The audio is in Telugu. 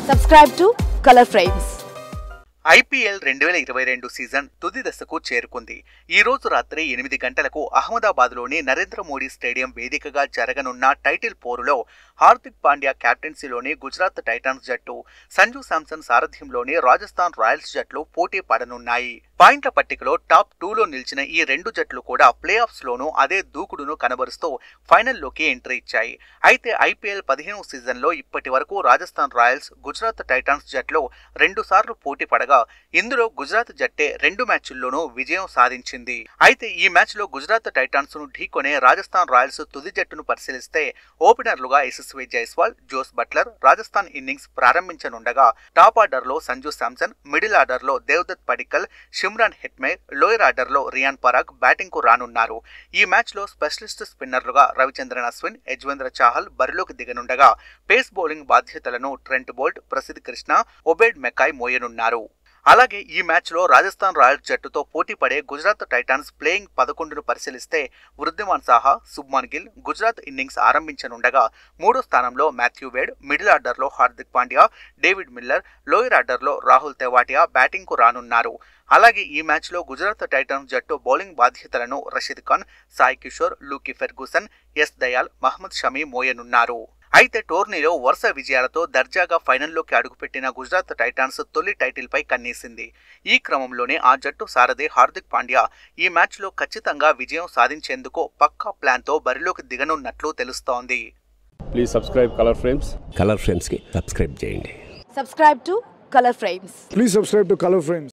Subscribe to Color Frames. IPL రెండు వేల ఇరవై రెండు సీజన్ తుది దశకు చేరుకుంది ఈ రోజు రాత్రి ఎనిమిది గంటలకు అహ్మదాబాద్లోని నరేంద్ర మోడీ స్టేడియం వేదికగా జరగనున్న టైటిల్ పోరులో హార్దిక్ పాండ్యా కెప్టెన్సీలోని గుజరాత్ టైటాన్స్ జట్టు సంజు శాంసన్ సారథ్యంలోని రాజస్థాన్ రాయల్స్ జట్లు పోటీ పడనున్నాయి పాయింట్ల పట్టికలో టాప్ టూలో నిలిచిన ఈ రెండు జట్లు కూడా ప్లే ఆఫ్స్ లోనూ అదే దూకుడును కనబరుస్తూ ఫైనల్లోకి ఎంట్రీ ఇచ్చాయి అయితే ఐపీఎల్ పదిహేను సీజన్లో ఇప్పటి వరకు రాజస్థాన్ రాయల్స్ గుజరాత్ టైటాన్స్ జట్లు రెండు సార్లు పోటీ పడగా ఇందులో గుజరాత్ జట్టే రెండు మ్యాచ్ల్లోనూ విజయం సాధించింది అయితే ఈ మ్యాచ్ లో గుజరాత్ టైటాన్స్ ను ఢీకొనే రాజస్థాన్ రాయల్స్ తుది జట్టును పరిశీలిస్తే ఓపెనర్లుగా Yashasvi Jaiswal Jos Buttler Rajasthan innings ప్రారంభించనుండగా టాప్ ఆర్డర్ లో సంజు శాంసన్ మిడిల్ ఆర్డర్ లో Devdutt Padikkal Shimron Hetmyer lower order లో రియాన్ పరాగ్ బ్యాటింగ్ కు రానున్నారు ఈ మ్యాచ్ లో స్పెషలిస్ట్ స్పిన్నర్లుగా రవిచంద్రన్ అశ్విన్ యజ్వేంద్ర చాహల్ బరిలోకి దిగనుండగా పేస్ బౌలింగ్ బాధ్యతలను Trent Boult Prasidh Krishna Obed McCoy మోయనున్నారు అలాగే ఈ మ్యాచ్లో రాజస్థాన్ రాయల్స్ జట్టుతో పోటీ పడే గుజరాత్ టైటాన్స్ ప్లేయింగ్ పదకొండును పరిశీలిస్తే వృద్ధిమాన్ సాహా సుబ్మాన్ గిల్ గుజరాత్ ఇన్నింగ్స్ ఆరంభించనుండగా మూడో స్థానంలో మాథ్యూ వేడ్ మిడిల్ ఆర్డర్లో Hardik Pandya David Miller lower ఆర్డర్లో రాహుల్ తెవాటియా బ్యాటింగ్కు రానున్నారు అలాగే ఈ మ్యాచ్లో గుజరాత్ టైటన్స్ జట్టు బౌలింగ్ బాధ్యతలను Rashid Khan Sai Kishore Lockie Ferguson S Dayal Mohammed Shami మోయనున్నారు అయితే టోర్నీలో వరుస విజయాలతో దర్జాగా ఫైనల్లోకి అడుగుపెట్టిన గుజరాత్ టైటాన్స్ తొలి టైటిల్ పై కన్నేసింది ఈ క్రమంలోనే ఆ జట్టు సారథి హార్దిక్ పాండ్యా ఈ మ్యాచ్లో ఖచ్చితంగా విజయం సాధించేందుకు పక్కా ప్లాన్తో బరిలోకి దిగనున్నట్లు తెలుస్తోంది please subscribe Colour Frames Colour ఫ్రేమ్స్కి సబ్స్క్రైబ్ చేయండి Subscribe to Color Frames. Please subscribe to Color Frames.